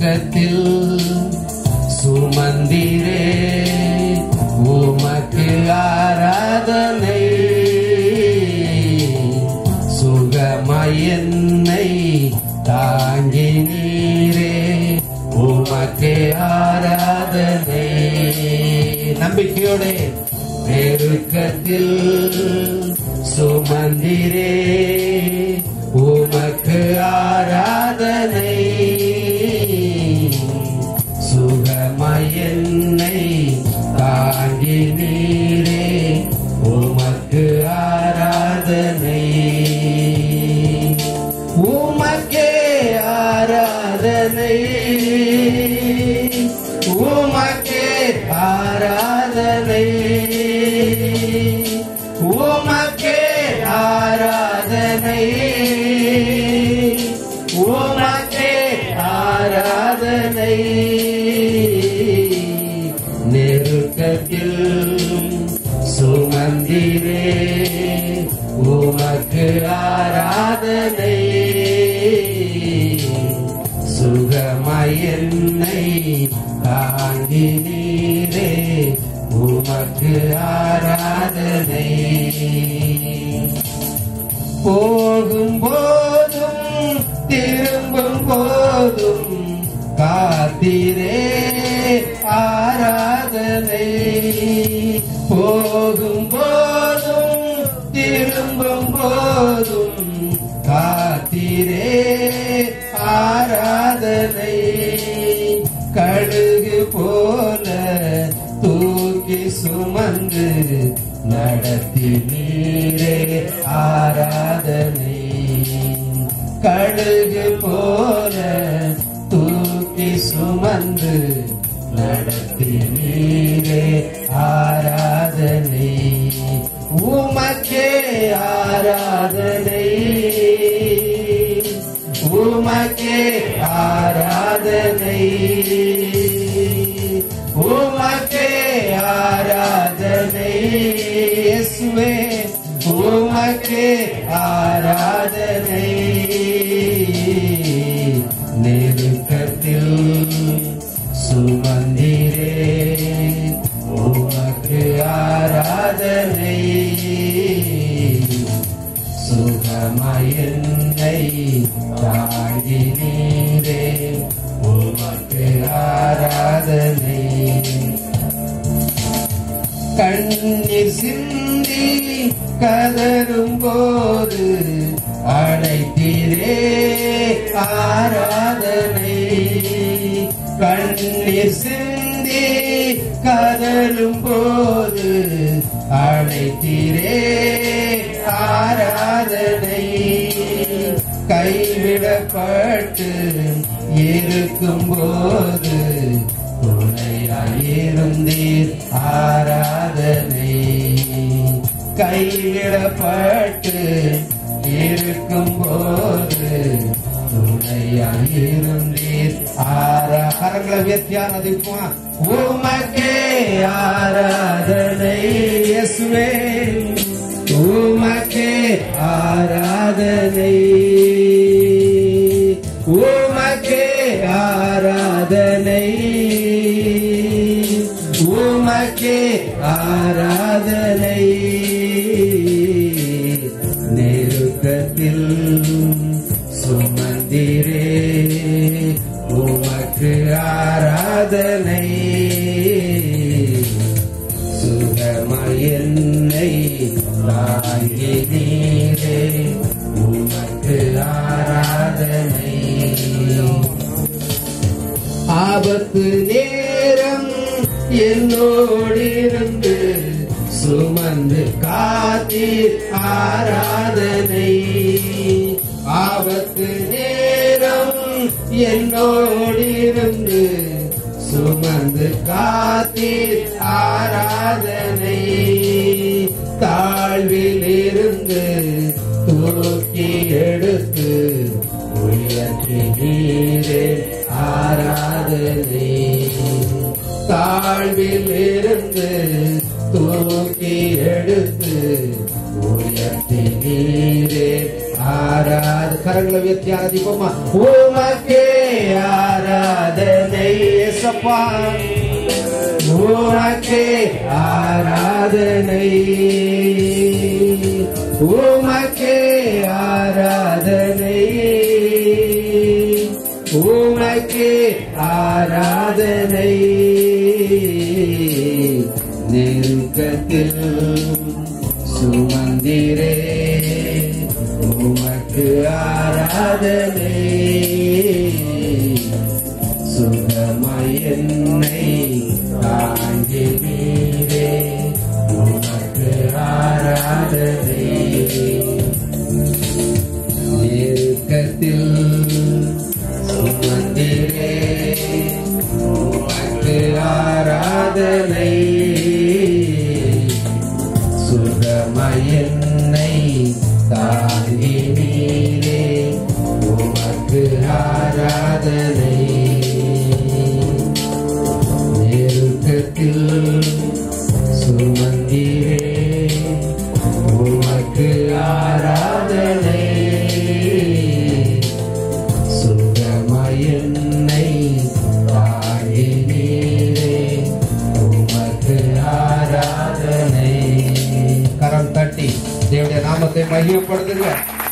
நெருக்கத்தில் சுமந்திரே உமக்கு ஆராதனை சுகமாய் என்னை தாங்கி நீரே உமக்கு ஆராதனை நம்பிக்கையோட நெருக்கத்தில் சுமந்திரே உமக்கு ஆராதனை சுகமாய் என்னை தாங்கி நீரே உமக்கு ஆராதனை உமக்கே ஆராதனை உமக்கே ஆராதனை உமக்கே ஆராதனை உமக்கே ஆராதனை நெருக்கத்தில் சுமந்திரே உமக்கு ஆராதனை சுகமாய் என்னை தாங்கி நீரே உமக்கு ஆராதனை போகும் போதும் திரும்பும் போதும் காத்திரே ஆராதனை போகும் போதும் திரும்பும் போதும் காத்திரே ஆராதனை கழுகு போல தூக்கி சுமந்து நடத்தி நீரே ஆராதனை கழுகு போல தூக்கி சுமந்து நடத்தி நீரே ஆராதனை உமக்கே ஆராதனை உமக்கே ஆராதனை உமக்கே ஆராதனை இயேசுவே உமக்கே ஆராதனை நெருக்கத்தில் சுமந்திரே உமக்கு ஆராதனை சுகமாய் என்னை தாங்கி நீரே உமக்கு ஆராதனை கண்ணீர் சிந்தி கதரும் போது அழைத்தீரே ஆராதனை கண்ணீர் சிந்தி கதரும் போது அழைத்தீரே ஆராதனை கைவிடப்பட்டு இருக்கும் போது துணையாயிருந்தீர் ஆராதனை கைவிடப்பட்டு இருக்கும் போது துணையாயிருந்தீர் ஆரா கரங்களை வியத்தியானதிப்பா உமக்கே ஆராதனை இயேசுவே உமக்கே ஆராதனை உமக்கே ஆராதனை உமக்கே ஆராதனை நெருக்கத்தில் சுமந்திரே உமக்கு ஆராதனை சுகமாய் என்னை தாங்கி நீரே உமக்கு ஆராதனை ஆபத்து நேரம் என்னோடிருந்து சுமந்து காத்தீர் ஆராதனை ஆபத்து நேரம் என்னோடிருந்து சுமந்து காத்தீர் ஆராதனை தாழ்வில் இருந்து தூக்கி எடுத்து உயர்த்தி நீரே ஆராதனை தாழ்வில் இருந்து தூக்கி எடுத்து உயர்த்தி நீரே ஆராத கரங்களை உயர்த்தி ஆராதிப்போமா உமக்கே ஆராதனை ஏசப்பா உமக்கே ஆராதனை உமக்கே ஆராதனை உமக்கே ஆராதனை நெருக்கத்தில் சுமந்திரே உமக்கு ஆராதனை சுகமாய் என்னை தாங்கி நீரே உமக்கு ஆராதனை நெருக்கத்தில் சுமந்திரே உமக்கு ஆராதனை சுகமாய் என்னை தாங்கி நீரே உமக்கு ஆராதனை நெருக்கத்தில் சுமந்திரே உமக்கு ஆராதனை சுகமாய் என்னை தாங்கி நீரே உமக்கு ஆராதனை கரம் தட்டி தேவடைய நாமத்தை மகிமைப்படுத்துங்க